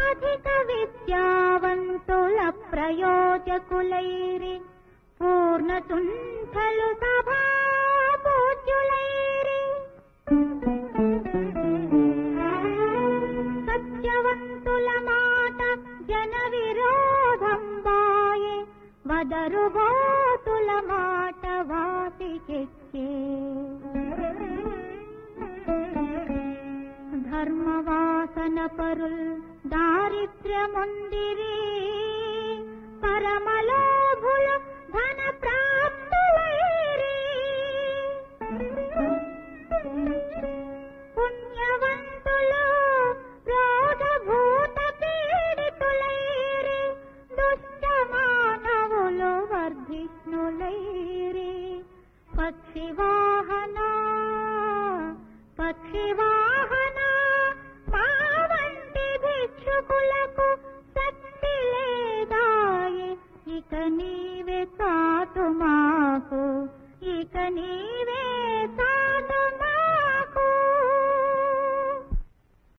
అధిక విద్యావంతుల ప్రయోజకులైరి పూర్ణతుంఠలు సభా పూజ్యులైరి సత్యవంతుల మాట జన విరోధం బాయే వదరు బోతుల మాట వాటికెక్కే ధర్మవాసన పరుల్ దారిద్ర్యముందిరి పరమలోభులు ధన ప్రాప్తులైరి పుణ్యవంతులు రోగభూత పీడితులైరి దుష్ట మానవులు వర్ధిష్ణులైరి పక్షి వాహన పక్షి వాహన మా వంటి భిక్షుకులకు శక్తి లేదాయి ఇక నీవే చాటు మాకు ఇక నీ